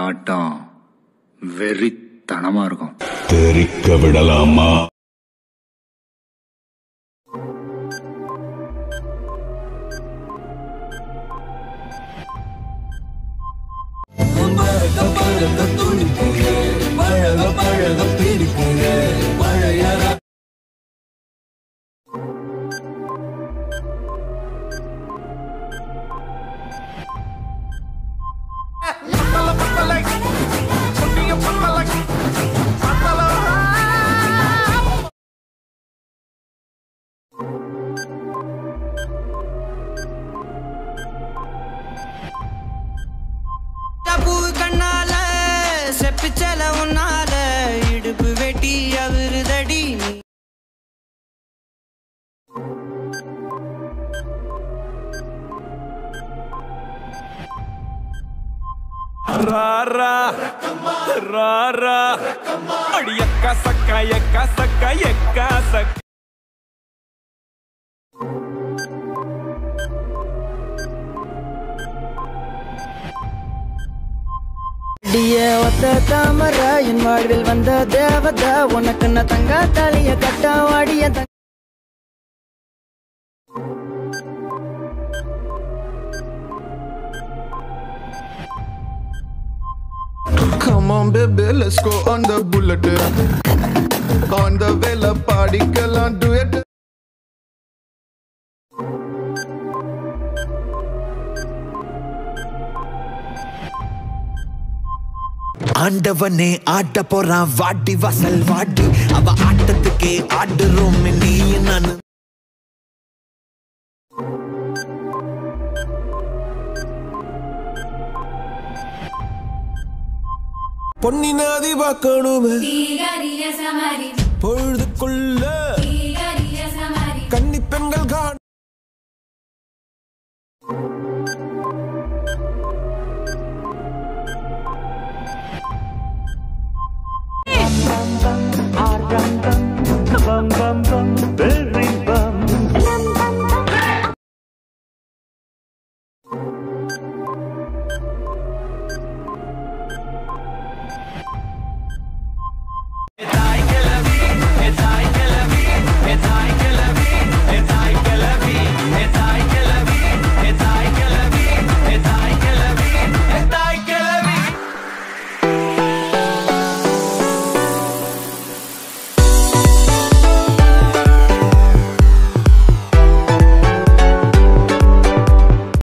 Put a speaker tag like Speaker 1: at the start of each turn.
Speaker 1: ஆட்டம் வெறித்தனமா இருக்கும்
Speaker 2: தெரிக்க விடலாமா
Speaker 3: பூ கண்ணால செப்பிச்சல உன்னால இடுப்பு வெட்டி அவருதடி நீ
Speaker 4: ராரா ராரா அடி எக்கா சக்கா எக்கா சக்கா எக்கா சக்கா
Speaker 3: அடிய ஒத்த தாமர என் வாழ்வில் வந்த தேவத உனக்கு நான் தங்க தாலிய கட்ட வாடிய தங்க
Speaker 5: Come on, baby, let's go on the bullet. On the vela party, on do it.
Speaker 6: ஆண்டவனே ஆட்ட போறான் வாட்டி வாசல் வாட்டி அவ ஆட்டத்துக்கே ஆடுறோம் நீ நான் பொன்னினாதி பார்க்கணுமே
Speaker 7: Tigaria Samari,
Speaker 6: பொழுதுக்குள்ள
Speaker 7: Tigaria Samari,
Speaker 6: கன்னி பெண்கள் காண